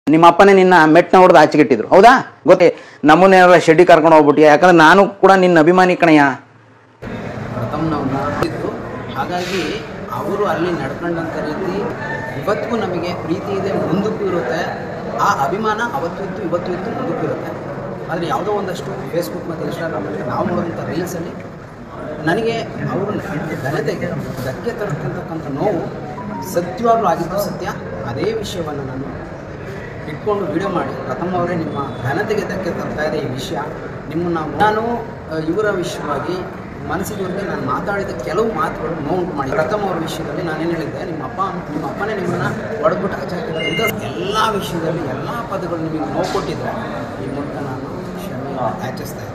ನಿಮ್ಮ ಅಪ್ಪನೇ ನಿನ್ನ ಮೆಟ್ನ ಹೊಡೆದು ಆಚೆಗಿಟ್ಟಿದ್ರು ಹೌದಾ ಗೊತ್ತೇ ನಮ್ಮನ್ನೆಲ್ಲ ಶೆಡ್ಡಿ ಕರ್ಕೊಂಡು ಹೋಗ್ಬಿಟ್ಟಿಯ ಯಾಕಂದ್ರೆ ನಾನು ಕೂಡ ನಿನ್ನ ಅಭಿಮಾನಿ ಕಣಯ್ಯ ಪ್ರಥಮ್ ನಾವು ನೋಡಿದ್ದು ಹಾಗಾಗಿ ಅವರು ಅಲ್ಲಿ ನಡ್ಕೊಂಡಂಥ ರೀತಿ ಇವತ್ತಿಗೂ ನಮಗೆ ಪ್ರೀತಿ ಇದೆ ಮುಂದಕ್ಕೂ ಇರುತ್ತೆ ಆ ಅಭಿಮಾನ ಅವತ್ತು ಇತ್ತು ಇವತ್ತು ಇತ್ತು ಮುಂದಕ್ಕೂ ಇರುತ್ತೆ ಆದರೆ ಯಾವುದೋ ಒಂದಷ್ಟು ಫೇಸ್ಬುಕ್ ಮತ್ತು ಇನ್ಸ್ಟಾಗ್ರಾಮಲ್ಲಿ ನಾವು ನೋಡಿದಂಥ ರೀಲ್ಸಲ್ಲಿ ನನಗೆ ಅವರು ಘನತೆಗೆ ಧಕ್ಕೆ ತರತಕ್ಕಂಥ ನೋವು ಸತ್ಯವಾಗ್ಲೂ ಆಗಿದ್ದು ಸತ್ಯ ಅದೇ ವಿಷಯವನ್ನು ನಾನು ಇಟ್ಕೊಂಡು ವಿಡಿಯೋ ಮಾಡಿ ಪ್ರಥಮ ಅವರೇ ನಿಮ್ಮ ಘನತೆಗೆ ಧಕ್ಕೆ ತರ್ತಾ ಇದೆ ಈ ವಿಷಯ ನಿಮ್ಮನ್ನು ನಾನು ಆ, ಇವರ ವಿಷಯವಾಗಿ ಮನಸ್ಸಿನವರೆಗೆ ನಾನು ಮಾತಾಡಿದ ಕೆಲವು ಮಾತುಗಳು ನೋವುಂಟು ಮಾಡಿ ಪ್ರಥಮ ಅವರ ವಿಷಯದಲ್ಲಿ ನಾನೇನು ಹೇಳಿದ್ದೆ ನಿಮ್ಮ ಅಪ್ಪ ನಿಮ್ಮ ಅಪ್ಪನೇ ನಿಮ್ಮನ್ನು ಹೊಡೆದ್ಬಿಟ್ಟು ಆಚೆ ಹಾಕಿದ್ದಾರೆ ಇಂಥ ಎಲ್ಲ ವಿಷಯದಲ್ಲಿ ಎಲ್ಲ ಪದಗಳು ನಿಮಗೆ ನೋವು ಕೊಟ್ಟಿದ್ರೆ ಈ ಮೂಲಕ ನಾನು ಕ್ಷಮೆ ಯಾಚಿಸ್ತಾ ಇದ್ದೀನಿ